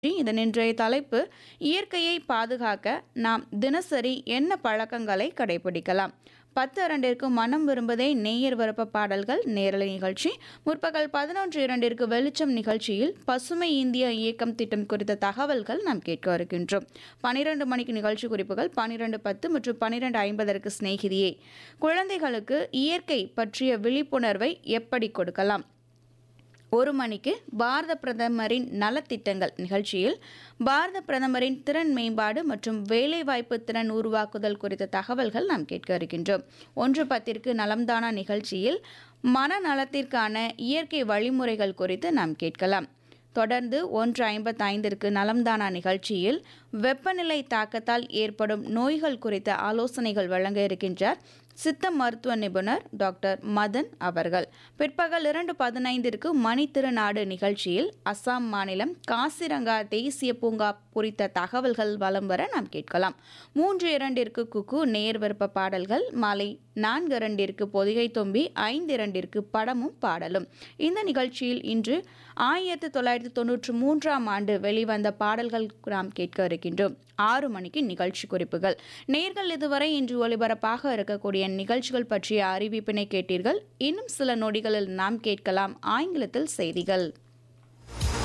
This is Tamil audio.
இதன் இன்றைய தலைப்பு இயற்கையை பாதுகாக்க நாம் தினசரி என்ன பழக்கங்களை கடைபிடிக்கலாம் பத்து இரண்டிற்கு மனம் விரும்புதே நேயர் விருப்ப பாடல்கள் நேரலை நிகழ்ச்சி முற்பகல் பதினொன்று இரண்டிற்கு வெளிச்சம் நிகழ்ச்சியில் பசுமை இந்திய இயக்கம் திட்டம் குறித்த தகவல்கள் நாம் கேட்க இருக்கின்றோம் பனிரெண்டு மணிக்கு நிகழ்ச்சி குறிப்புகள் பனிரெண்டு பத்து மற்றும் பனிரெண்டு ஐம்பதற்கு சிநேகிதியே குழந்தைகளுக்கு இயற்கை பற்றிய விழிப்புணர்வை எப்படி கொடுக்கலாம் ஒரு மணிக்கு பாரத பிரதமரின் நலத்திட்டங்கள் நிகழ்ச்சியில் பாரத பிரதமரின் திறன் மேம்பாடு மற்றும் வேலைவாய்ப்பு திறன் உருவாக்குதல் குறித்த தகவல்கள் நாம் கேட்க இருக்கின்றோம் ஒன்று பத்திற்கு நலம்தானா நிகழ்ச்சியில் மனநலத்திற்கான இயற்கை வழிமுறைகள் குறித்து நாம் கேட்கலாம் தொடர்ந்து ஒன்று ஐம்பத்தைந்திற்கு நலம்தானா நிகழ்ச்சியில் வெப்பநிலை தாக்கத்தால் ஏற்படும் நோய்கள் குறித்த ஆலோசனைகள் வழங்க இருக்கின்றார் சித்த மருத்துவ நிபுணர் டாக்டர் மதன் அவர்கள் பிற்பகல் இரண்டு பதினைந்திற்கு மணித்திருநாடு நிகழ்ச்சியில் அசாம் மாநிலம் காசிரங்கா தேசிய பூங்கா குறித்த தகவல்கள் வலம் வர நாம் கேட்கலாம் மூன்று இரண்டிற்கு குக்கு நேர் விருப்ப பாடல்கள் மாலை நான்கு இரண்டிற்கு பொதிகை தொம்பி ஐந்து இரண்டிற்கு படமும் பாடலும் இந்த நிகழ்ச்சியில் இன்று ஆயிரத்தி தொள்ளாயிரத்தி தொன்னூற்றி மூன்றாம் ஆண்டு வெளிவந்த பாடல்கள் நாம் கேட்க இருக்கின்றோம் ஆறு மணிக்கு நிகழ்ச்சி குறிப்புகள் நேர்கள் இதுவரை இன்று ஒலிபரப்பாக இருக்கக்கூடிய நிகழ்ச்சிகள் பற்றிய அறிவிப்பினை கேட்டீர்கள் இன்னும் சில நொடிகளில் நாம் கேட்கலாம் ஆங்கிலத்தில் செய்திகள்